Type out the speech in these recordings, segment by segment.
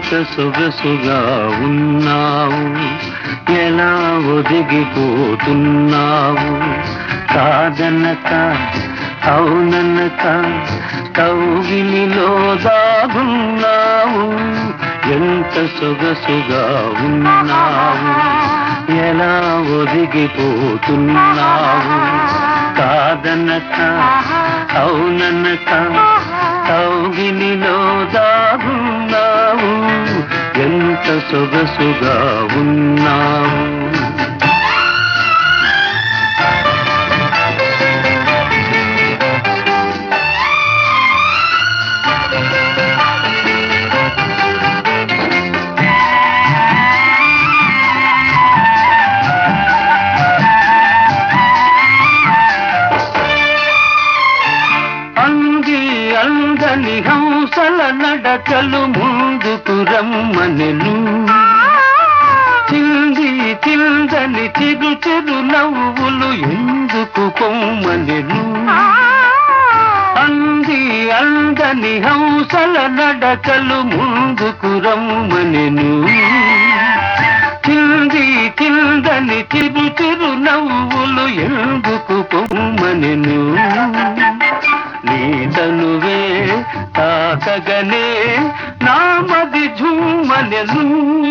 ఎంత సొగసుగా ఉన్నావు ఎలా ఒదిగిపోతున్నావు కాదనక అవుననక కౌగిలిలో దాగున్నావు ఎంత సొగసుగా ఉన్నావు ఎలా ఒదిగిపోతున్నావు కాదనక అవుననక కౌగిలిలో దాగున్నావు ఎంత సొగసుగా ఉన్నావు అంది అందని హంసల నడకలు ముందుకు రమ్మనెను చింది చిందని చిరు చిరు నవ్వులు ఎందుకు కొమ్మనెను అంది అందని హంసల నడకలు ముందుకు రమ్మనెను చింది చిందని చిరు చిరు నవ్వులు ఎందుకు కొమ్మనెను నీ తనువే తాకగనే నామది ఝుమ్మనెను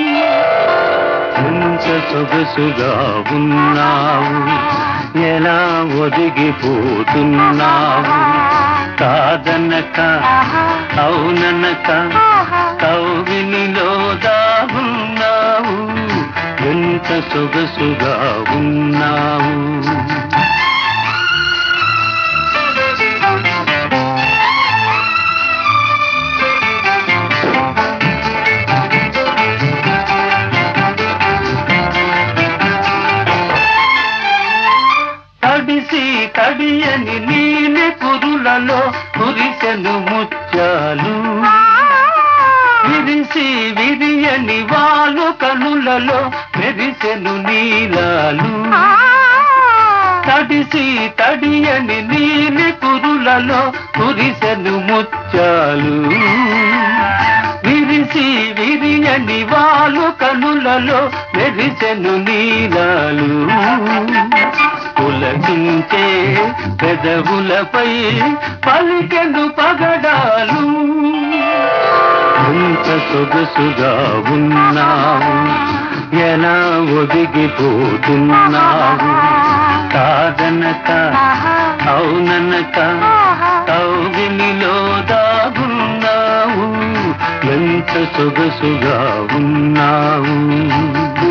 ఎంత సొగసుగా ఉన్నావు ఎలా ఒదిగిపోతున్నావు కాదనక అవుననక కౌగిలిలో దాగున్నావు ఎంత సొగసుగా ఉన్నావు తడిసి తడియని నీలి కురులలో కురిసెను ముత్యాలు విరిసి విరియని వాలు కనులలో మెరిసెను నీలాలు తడిసి తడియని నీలి కురులలో కురిసెను ముత్యాలు విరిసి విరియని వాలు కనులలో మెరిసెను నీలాలు పులకించే పెదవులపై పలికెను పగడాలు ఎంత సొగసుగా ఉన్నావు ఎలా ఒదిగిపోతున్నావు కాదనక అవుననక కౌగిలిలో దాగున్నావు ఎంత సొగసుగా ఉన్నావు